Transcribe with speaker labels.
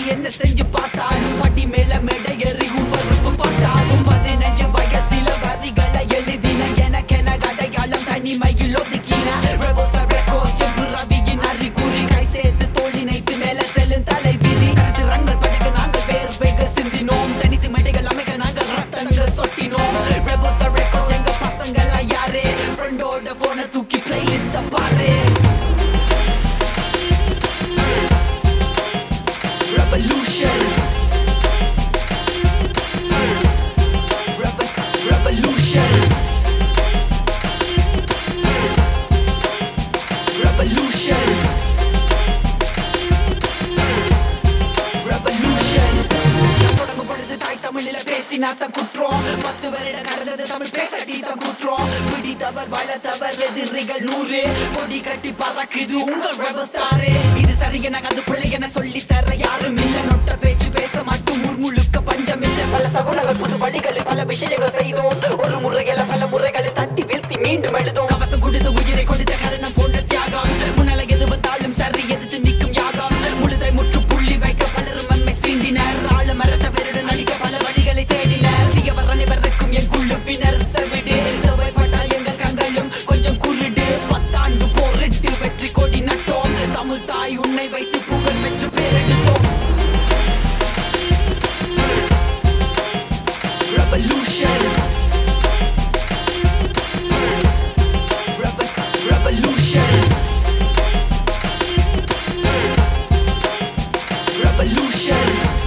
Speaker 1: என்ன செஞ்சு பார்த்தாலும் படி மேல மேடை எறியும் பருப்பு பாட்டாலும் பதினஞ்சு வயசில வரிகளை எழுதின எனக்கென அடையாளம் தனிமையில் ஒதுக்கின ரெபோஸ்டர் ரெக்கார்ட்ஸ் என்று ரவியின் அறிகுறி கை சேர்த்து தோழி நைத்து மேல செல்லும் தலை விதி சரித்திரங்கள் படிக்க நாங்கள் வேர் வேக சிந்தினோம் தனித்து மேடைகள் அமைக்க நாங்கள் ரத்தங்கள் சொட்டினோம் ரெபோஸ்டர் ரெக்கார்ட்ஸ் எங்க பசங்கெல்லாம் யாரு ஃப்ரெண்டோட போனை தூக்கி பிளேலிஸ்ட பாரு Revolution. Revo- Revolution. Revolution. Revolution. நான் தொடங்கும் பொழுது தாய் தமிழில பேசினா தான் குற்றோம் பத்து வருட கடந்தது தமிழ் பேசட்டி தான் குற்றோம் பிடித்தவர் வளர்த்தவர் எதிரிகள் நூறு கொடி கட்டி பறக்குது உங்கள் ரபஸ்டாரே இது சரி என அது பிள்ளை என சொல்லி தர யாரும் இல்ல நொட்ட பேச்சு பேச மட்டும் முழுக்க பஞ்சம் இல்ல பல சகுனங்கள் புது வழிகளில் பல விஷயங்கள் செய்தோம் ஒரு முறையில பல முறைகளை தட்டி வீழ்த்தி மீண்டும் எழுதும் கவசம் கொடுத்து உயிரை கொடுத்த கருணம் போன்ற தியாகம் முன்னால எது வந்தாலும் சரி எதிர்த்து நிற்கும் யாகம் முழுதை முற்று புள்ளி வைக்க பலரும் நம்மை சீண்டினர் ஆழ மரத்த வெருட நடிக்க பல வழிகளை தேடினர் தீயவர் அனைவருக்கும் என் குழுப்பினர் செவிடு தேவைப்பட்டால் எங்கள் கண்களும் கொஞ்சம் குருடு பத்தாண்டு போரிட்டு வெற்றி கொடி நட்டோம் தமிழ் தாய் உன்னை வைத்து புகழ் பெற்று பேரெடுத்தோம் Revolution. Revo- Revolution. Revolution.